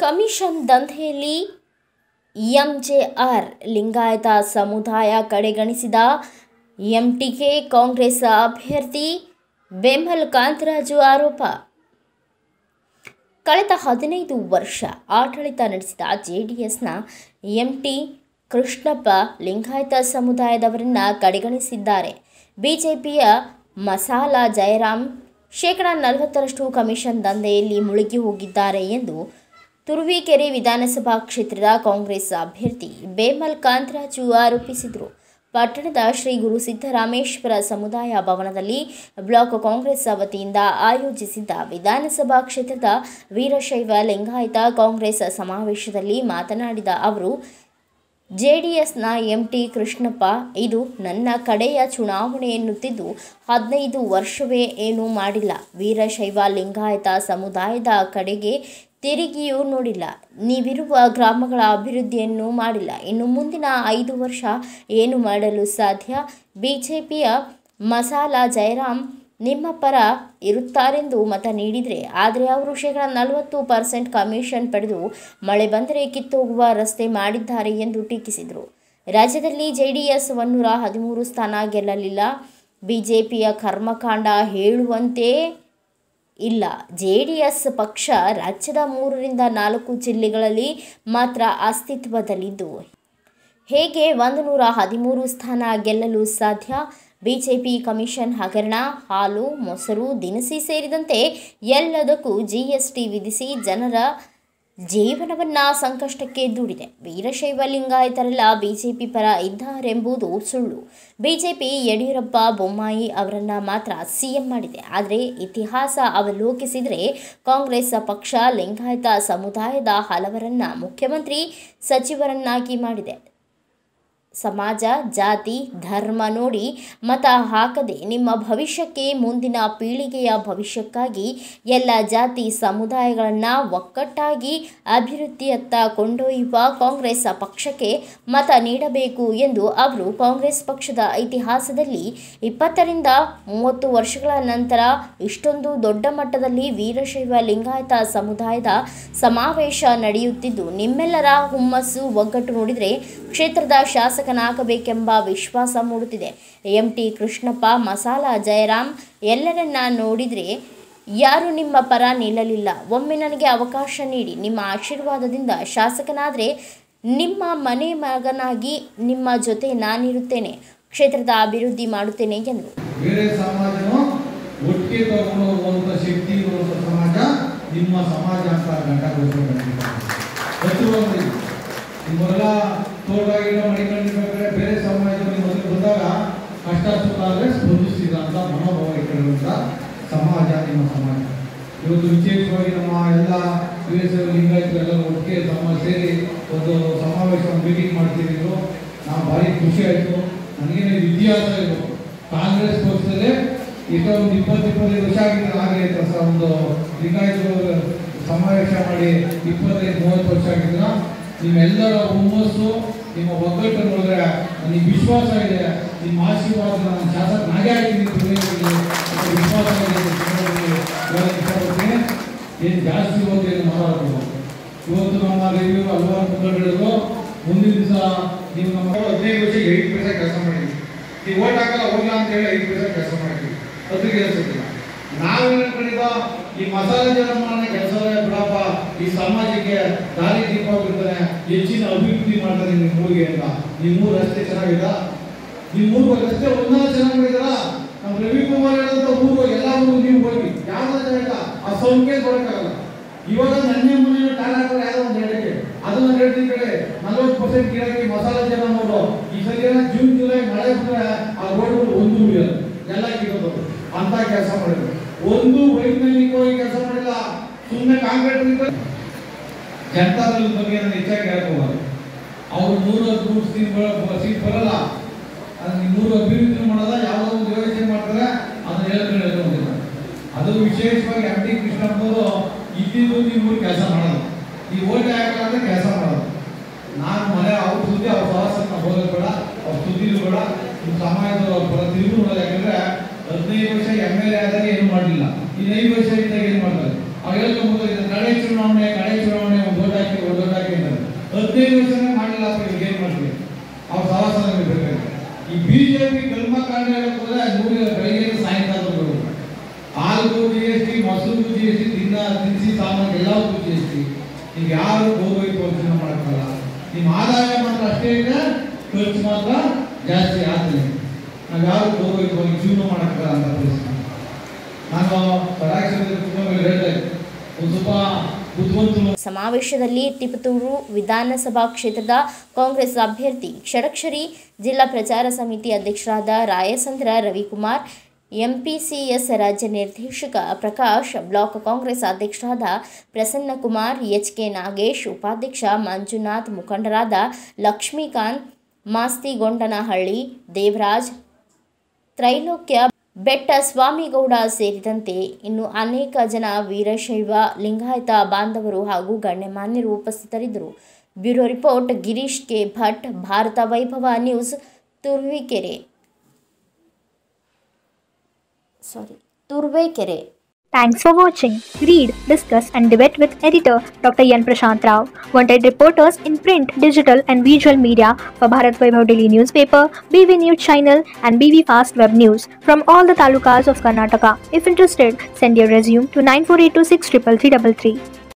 Commission ದಂಧೆಯಲ್ಲಿ ಎಂಜೆಆರ್ Lingayat ಸಮುದಾಯ ಕಡೆಗಣಿಸಿದ ಎಂಟಿಕೆ ಕಾಂಗ್ರೆಸ್ ಅಭ್ಯರ್ಥಿ ಬೆಂಬಲ್ ಕಾಂತರಾಜು ಆರೋಪ ಕಳೆದ ಹದಿನೈದು ವರ್ಷ ಆಡಳಿತ ನಡೆಸಿದ ಜೆಡಿಎಸ್ನ ಎಂಟಿ ಕೃಷ್ಣಪ್ಪ ಲಿಂಗಾಯತ ಸಮುದಾಯದವರನ್ನ ಕಡೆಗಣಿಸಿದ್ದಾರೆ ಬಿಜೆಪಿಯ ಮಸಾಲಾ ಜಯರಾಮ್ ಶೇಕಡ ನಲವತ್ತರಷ್ಟು ಕಮಿಷನ್ ದಂಧೆಯಲ್ಲಿ ಮುಳುಗಿ ಹೋಗಿದ್ದಾರೆ ಎಂದು ತುರುವೇಕೆರೆ ವಿಧಾನಸಭಾ ಕ್ಷೇತ್ರದ ಕಾಂಗ್ರೆಸ್ ಅಭ್ಯರ್ಥಿ ಬೇಮಲ್ ಕಾಂತರಾಜು ಆರೋಪಿಸಿದರು ಪಟ್ಟಣದ ಶ್ರೀ ಗುರು ಸಿದ್ದರಾಮೇಶ್ವರ ಸಮುದಾಯ ಭವನದಲ್ಲಿ ಬ್ಲಾಕ್ ಕಾಂಗ್ರೆಸ್ ವತಿಯಿಂದ ಆಯೋಜಿಸಿದ್ದ ವಿಧಾನಸಭಾ ಕ್ಷೇತ್ರದ ವೀರಶೈವ ಲಿಂಗಾಯತ ಕಾಂಗ್ರೆಸ್ ಸಮಾವೇಶದಲ್ಲಿ ಮಾತನಾಡಿದ ಅವರು ಜೆಡಿಎಸ್ನ ಎಂಟಿ ಕೃಷ್ಣಪ್ಪ ಇದು ನನ್ನ ಕಡೆಯ ಚುನಾವಣೆ ಎನ್ನುತ್ತಿದ್ದು ಹದಿನೈದು ವರ್ಷವೇ ಏನೂ ಮಾಡಿಲ್ಲ ವೀರಶೈವ ಲಿಂಗಾಯತ ಸಮುದಾಯದ ಕಡೆಗೆ ತಿರುಗಿಯೂ ನೋಡಿಲ್ಲ ನೀವಿರುವ ಗ್ರಾಮಗಳ ಅಭಿವೃದ್ಧಿಯನ್ನು ಮಾಡಿಲ್ಲ ಇನ್ನು ಮುಂದಿನ ಐದು ವರ್ಷ ಏನು ಮಾಡಲು ಸಾಧ್ಯ ಬಿಜೆಪಿಯ ಮಸಾಲಾ ಜಯರಾಮ್ ನಿಮ್ಮ ಪರ ಇರುತ್ತಾರೆಂದು ಮತ ನೀಡಿದರೆ ಆದರೆ ಅವರು ಶೇಕಡ ನಲವತ್ತು ಪರ್ಸೆಂಟ್ ಕಮಿಷನ್ ಪಡೆದು ಮಳೆ ಬಂದರೆ ಕಿತ್ತೋಗುವ ರಸ್ತೆ ಮಾಡಿದ್ದಾರೆ ಎಂದು ಟೀಕಿಸಿದರು ರಾಜ್ಯದಲ್ಲಿ ಜೆಡಿಎಸ್ ಒನ್ನೂರ ಹದಿಮೂರು ಸ್ಥಾನ ಗೆಲ್ಲಲಿಲ್ಲ ಬಿಜೆಪಿಯ ಕರ್ಮಕಾಂಡ ಹೇಳುವಂತೆ ಇಲ್ಲ ಜೆಡಿಎಸ್ ಪಕ್ಷ ರಾಜ್ಯದ ಮೂರರಿಂದ ನಾಲ್ಕು ಜಿಲ್ಲೆಗಳಲ್ಲಿ ಮಾತ್ರ ಅಸ್ತಿತ್ವದಲ್ಲಿದ್ದು ಹೇಗೆ ಒಂದು ನೂರ ಹದಿಮೂರು ಸ್ಥಾನ ಗೆಲ್ಲಲು ಸಾಧ್ಯ ಬಿಜೆಪಿ ಕಮಿಷನ್ ಹಗರಣ ಹಾಲು ಮೊಸರು ದಿನಸಿ ಸೇರಿದಂತೆ ಎಲ್ಲದಕ್ಕೂ ಜಿಎಸ್ಟಿ ವಿಧಿಸಿ ಜನರ ಜೀವನವನ್ನ ಸಂಕಷ್ಟಕ್ಕೆ ದೂಡಿದೆ ವೀರಶೈವ ಲಿಂಗಾಯತರೆಲ್ಲ ಬಿಜೆಪಿ ಪರ ಇದ್ದಾರೆಂಬುದು ಸುಳ್ಳು ಬಿಜೆಪಿ ಯಡಿಯೂರಪ್ಪ ಬೊಮ್ಮಾಯಿ ಅವರನ್ನ ಮಾತ್ರ ಸಿಎಂ ಮಾಡಿದೆ ಆದರೆ ಇತಿಹಾಸ ಅವಲೋಕಿಸಿದರೆ ಕಾಂಗ್ರೆಸ್ ಪಕ್ಷ ಲಿಂಗಾಯತ ಸಮುದಾಯದ ಹಲವರನ್ನ ಮುಖ್ಯಮಂತ್ರಿ ಸಚಿವರನ್ನಾಗಿ ಮಾಡಿದೆ ಸಮಾಜ ಜಾತಿ ಧರ್ಮ ನೋಡಿ ಮತ ಹಾಕದೆ ನಿಮ್ಮ ಭವಿಷ್ಯಕ್ಕೆ ಮುಂದಿನ ಪೀಳಿಗೆಯ ಭವಿಷ್ಯಕ್ಕಾಗಿ ಎಲ್ಲ ಜಾತಿ ಸಮುದಾಯಗಳನ್ನು ಒಕ್ಕಟ್ಟಾಗಿ ಅಭಿವೃದ್ಧಿಯತ್ತ ಕೊಂಡೊಯ್ಯುವ ಕಾಂಗ್ರೆಸ್ ಪಕ್ಷಕ್ಕೆ ಮತ ನೀಡಬೇಕು ಎಂದು ಅವರು ಕಾಂಗ್ರೆಸ್ ಪಕ್ಷದ ಇತಿಹಾಸದಲ್ಲಿ ಇಪ್ಪತ್ತರಿಂದ ಮೂವತ್ತು ವರ್ಷಗಳ ನಂತರ ಇಷ್ಟೊಂದು ದೊಡ್ಡ ಮಟ್ಟದಲ್ಲಿ ವೀರಶೈವ ಲಿಂಗಾಯತ ಸಮುದಾಯದ ಸಮಾವೇಶ ನಡೆಯುತ್ತಿದ್ದು ನಿಮ್ಮೆಲ್ಲರ ಹುಮ್ಮಸ್ಸು ಒಗ್ಗಟ್ಟು ನೋಡಿದರೆ ಕ್ಷೇತ್ರದ ಶಾಸಕನಾಗಬೇಕೆಂಬ ವಿಶ್ವಾಸ ಮೂಡುತ್ತಿದೆ ಎಂ ಟಿ ಕೃಷ್ಣಪ್ಪ ಮಸಾಲಾ ಜಯರಾಮ್ ಎಲ್ಲರನ್ನ ನೋಡಿದರೆ ಯಾರು ನಿಮ್ಮ ಪರ ನಿಲ್ಲಲಿಲ್ಲ ಒಮ್ಮೆ ನನಗೆ ಅವಕಾಶ ನೀಡಿ ನಿಮ್ಮ ಆಶೀರ್ವಾದದಿಂದ ಶಾಸಕನಾದರೆ ನಿಮ್ಮ ಮನೆ ಮಗನಾಗಿ ನಿಮ್ಮ ಜೊತೆ ನಾನಿರುತ್ತೇನೆ ಕ್ಷೇತ್ರದ ಅಭಿವೃದ್ಧಿ ಮಾಡುತ್ತೇನೆ ಎಂದರು ಬೇರೆ ಸಮಾಜನು ಒಟ್ಟಿಗೆ ತಗೊಂಡು ಹೋಗುವಂತ ಶಕ್ತಿ ಇರುವಂತ ಸಮಾಜ ನಿಮ್ಮ ಸಮಾಜ ಅಂತ ಗಂಟೆ ನಿಮ್ಮೆಲ್ಲ ತೋಟ ಗಿಡ ಮಡಿಕೊಂಡಿರ್ಬೇಕಾದ್ರೆ ಬೇರೆ ಸಮಾಜ ನಿಮ್ಮ ಮೊದಲು ಬಂದಾಗ ಕಷ್ಟ ಸುಖ ಆದರೆ ಸ್ಪಂದಿಸ್ತಿದ ಅಂತ ಮನೋಭಾವ ಇಟ್ಟಿರುವಂತ ಸಮಾಜ ನಿಮ್ಮ ಸಮಾಜ ಇವತ್ತು ವಿಶೇಷವಾಗಿ ನಮ್ಮ ಎಲ್ಲ ವೀರಶೈವ ಲಿಂಗಾಯತರೆಲ್ಲ ಒಟ್ಟಿಗೆ ತಮ್ಮ ಸೇರಿ ಒಂದು ಸಮಾವೇಶ ಮೀಟಿಂಗ್ ಮಾಡ್ತಿದ್ರು ನಾವು ಭಾರಿ ಖುಷಿ ಆಯಿತು ನನಗೇನು ಇತಿಹಾಸ ಇದು ಕಾಂಗ್ರೆಸ್ ಪಕ್ಷದಲ್ಲೇ ಈಗ ಒಂದು ಇಪ್ಪತ್ತು ಇಪ್ಪತ್ತೈದು ವರ್ಷ ಆಗಿದೆ ಹಾಗೆ ಸಹ ಒಂದು ಲಿಂಗಾಯತರು ಸಮಾವೇಶ ಮಾಡಿ ಇಪ್ಪತ್ತೈದು ಮೂವತ್ತು ವರ್ಷ ಆಗಿದ್ರ ನಿಮ್ಮೆಲ್ಲರ ಹುಮ್ಮಸ್ಸು ನಿಮ್ಮ ಒಗ್ಗಟ್ಟು ನೋಡಿದ್ರೆ ನನಗೆ ವಿಶ್ವಾಸ ಇದೆ ನಿಮ್ಮ ಆಶೀರ್ವಾದ ನಾನು ಶಾಸಕನಾಗೇ ಆಗ್ತೀನಿ ತುಳುವಳಿಕೆಗೆ ಅಂತ ವಿಶ್ವಾಸ ಇದೆ ಅಂತ ಚುನಾವಣೆಗೆ ಹೇಳಕ್ ಇಷ್ಟಪಡ್ತೀನಿ ಏನು ಜಾಸ್ತಿ ಇವತ್ತು ಏನು ಮಾತಾಡೋದು ಇವತ್ತು ನಮ್ಮ ರಿವ್ಯೂ ಹಲವಾರು ಮುಖಂಡರು ಮುಂದಿನ ದಿವಸ ನೀವು ನಮ್ಮ ಹದಿನೈದು ವರ್ಷ ಏಯ್ಟ್ ಪರ್ಸೆಂಟ್ ಕೆಲಸ ಮಾಡಿದ್ವಿ ನೀವು ಓಟ್ ಹಾಕಲ್ಲ ಹೋಗ್ಲ ಅಂತ ಹೇಳಿ ಐದು ಪರ್ಸೆಂಟ್ ಕೆಲಸ ಮಾಡಿದ್ವಿ ಅದಕ್ಕೆ ಅನ್ಸುತ್ತಿಲ್ಲ ನಾವು ಅನ್ಕೊಂಡಿದ್ದ ಈ ಮಸಾಲೆ ಜನಮನ್ನ ಕೆಲಸ ಬಿಡಪ್ಪ ಈ ಸಮಾಜಕ್ಕೆ ದಾರಿ ದೀಪವಾಗಿರ್ತಾನೆ ಹೆಚ್ಚಿನ ಅಭಿವೃದ್ಧಿ ಮಾಡ್ತಾರೆ ನಿಮ್ಮ ಊರಿಗೆ ಅಂತ ನಿಮ್ಮ ಊರು ರಸ್ತೆ ಚೆನ್ನಾಗಿಲ್ಲ ನಿಮ್ಮ ಊರು ರಸ್ತೆ ಒಂದೊಂದು ಚೆನ್ನಾಗಿ ಮಾಡಿದಾರ ನಮ್ಮ ರವಿ ಕುಮಾರ್ ಹೇಳಂತ ಊರು ಎಲ್ಲ ಊರು ನೀವು ಹೋಗಿ ಯಾವ್ದು ಜಾಗ ಆ ಸಂಖ್ಯೆ ಕೊಡಕ್ಕಾಗಲ್ಲ ಇವಾಗ ನನ್ನೆ ಮೊನ್ನೆ ಟಾಲ್ ಹಾಕೋರು ಯಾವ್ದೋ ಒಂದು ಹೇಳಕ್ಕೆ ಅದನ್ನ ಹೇಳ್ತೀನಿ ಕಡೆ ನಲ್ವತ್ತು ಪರ್ಸೆಂಟ್ ಗಿರಾಕಿ ಮಸಾಲೆ ಜನ ನೋಡು ಈ ಸಲ ಜೂನ್ ಜುಲೈ ಮಳೆ ಬಂದ್ರೆ ಆ ರೋಡ್ಗಳು ಒಂದು ಉಳಿಯೋದು ಎಲ್ಲ ಕಿರೋದು ಅಂತ ಕೆಲಸ ಮಾಡಿದ್ರು ಒಂದು ವೈಜ್ಞಾನಿಕವಾಗಿ ಕೆಲಸ ಮಾಡಿಲ್ಲ ಸುಮ್ಮನೆ ಕಾಂಕ್ರೀಟ್ ಜನತಾದಳ ಬಗ್ಗೆ ನಾನು ಹೆಚ್ಚಾಗಿ ಹೇಳ್ಕೋಬಾರ್ದು ಅವ್ರು ನೂರ ಹದಿಮೂರು ಸೀಟ್ ಬರ ಸೀಟ್ ಬರಲ್ಲ ಅದು ನೀವು ನೂರು ಅಭಿವೃದ್ಧಿ ಮಾಡೋದ ಯಾವುದೋ ಒಂದು ಯೋಚನೆ ಮಾಡ್ತಾರೆ ಅದನ್ನ ಹೇಳ್ಕೊಂಡು ಹೇಳ್ಕೊಂಡಿಲ್ಲ ಅದು ವಿಶೇಷವಾಗಿ ಎಂ ಟಿ ಕೃಷ್ಣಪ್ಪವರು ಇದ್ದಿದ್ದು ನೀವು ಕೆಲಸ ಮಾಡೋದು ಈ ಓಟ್ ಹಾಕಲಾದ್ರೆ ಕೆಲಸ ಮಾಡೋದು ನಾನು ಮನೆ ಅವ್ರ ಸುದ್ದಿ ಅವ್ರ ಸಹವಾಸಕ್ಕೆ ಹೋಗೋದು ಬೇಡ ಅವ್ರ ಸುದ್ದಿನೂ ಬೇಡ ನಿಮ್ಮ ಸಮಾಜದ ಅವ್ರ ಪರ ತಿರುಗು ನೋಡೋದು ಯಾಕಂದ್ರೆ ಹದಿನೈದು ವರ್ಷ ಎಮ್ ಎಲ್ ಎ ಆದಾಗ ಏನು ಮಾಡಲಿಲ್ಲ ಈ ಐದು ವರ್ಷ ಇದ್ದಾಗ ಏನು ಮಾಡ್ತಾರೆ ಅವ್ರು ಹೇಳ್ಕೊಂಬೋದು ಇದು ಕಡೆ ಚುನಾವಣೆ ಕಡೆ ಚುನಾವಣೆ ಒಂದು ಓಟ್ ಹಾಕಿ ಒಂದು ಓಟ್ ಹಾಕಿ ಅಂತಾರೆ ಹದಿನೈದು ವರ್ಷನೇ ಮಾಡಲಿಲ್ಲ ಅಪ್ಪ ಇವ್ರಿಗೆ ಏನು ಮಾಡ್ತೀವಿ ಅವ್ರ ಸವಾಸ ನಮಗೆ ಬೇಕಾಗಿದೆ ಈ ಬಿಜೆಪಿ ಕಲ್ಮ ಕಾರಣ ಹೋದ್ರೆ ನೂರ ಬೆಳಿಗ್ಗೆ ಸಾಯಂಕಾಲ ಬರೋದು ಹಾಲು ಜಿ ಎಸ್ ಟಿ ಮೊಸರು ಜಿ ಎಸ್ ಟಿ ತಿನ್ನ ತಿನಿಸಿ ಸಾಮಾನು ಎಲ್ಲದಕ್ಕೂ ಜಿ ಎಸ್ ಟಿ ಈಗ ಯಾರು ಗೋವೈಟ್ ಯೋಜನೆ ಮಾಡಕ್ಕಲ್ಲ ನಿಮ್ಮ ಆದಾಯ ಮಾತ್ರ ಅಷ್ಟೇ ಇದೆ ಖರ್ಚು ಮಾತ್ರ ಜಾಸ್ತಿ ಆಗ್ತದೆ ನಾವು ಯಾರು ಗೋವೈಟ್ ಹೋಗಿ ಜೀವನ ಮಾಡಕ್ಕಲ್ಲ ಅಂತ ಪರಿಸ್ಥಿತಿ ನಾನು ಪರಾಕ್ಷರದಲ್ಲಿ ಕುಟುಂಬದಲ್ಲಿ ಹೇಳ್ತಾ ಇದ್ದೆ ಒಂದು ಸ್ವಲ್ಪ ಬುದ್ಧಿವಂತರು ಸಮಾವೇಶದಲ್ಲಿ ತಿಪಟೂರು ವಿಧಾನಸಭಾ ಕ್ಷೇತ್ರದ ಕಾಂಗ್ರೆಸ್ ಅಭ್ಯರ್ಥಿ ಷಡಕ್ಷರಿ ಜಿಲ್ಲಾ ಪ್ರಚಾರ ಸಮಿತಿ ಅಧ್ಯಕ್ಷರಾದ ರಾಯಸಂದ್ರ ರವಿಕುಮಾರ್ ಎಂಪಿಸಿಎಸ್ ರಾಜ್ಯ ನಿರ್ದೇಶಕ ಪ್ರಕಾಶ್ ಬ್ಲಾಕ್ ಕಾಂಗ್ರೆಸ್ ಅಧ್ಯಕ್ಷರಾದ ಪ್ರಸನ್ನಕುಮಾರ್ ಎಚ್ಕೆ ನಾಗೇಶ್ ಉಪಾಧ್ಯಕ್ಷ ಮಂಜುನಾಥ್ ಮುಖಂಡರಾದ ಲಕ್ಷ್ಮೀಕಾಂತ್ ಮಾಸ್ತಿಗೊಂಡನಹಳ್ಳಿ ದೇವರಾಜ್ ತ್ರೈಲೋಕ್ಯ ಬೆಟ್ಟ ಸ್ವಾಮಿಗೌಡ ಸೇರಿದಂತೆ ಇನ್ನು ಅನೇಕ ಜನ ವೀರಶೈವ ಲಿಂಗಾಯತ ಬಾಂಧವರು ಹಾಗೂ ಗಣ್ಯಮಾನ್ಯರು ಉಪಸ್ಥಿತರಿದ್ದರು bureau report Girish K Bhat Bharata Vaibhava news Turuvekere sorry Turuvekere Thanks for watching. Read, discuss, and debate with editor Dr. Yan Prashant Rao. Wanted reporters in print, digital, and visual media for Bharat Vaibhav Daily Newspaper, BV News Channel, and BV Fast Web News from all the talukas of Karnataka. If interested, send your resume to 9482633333.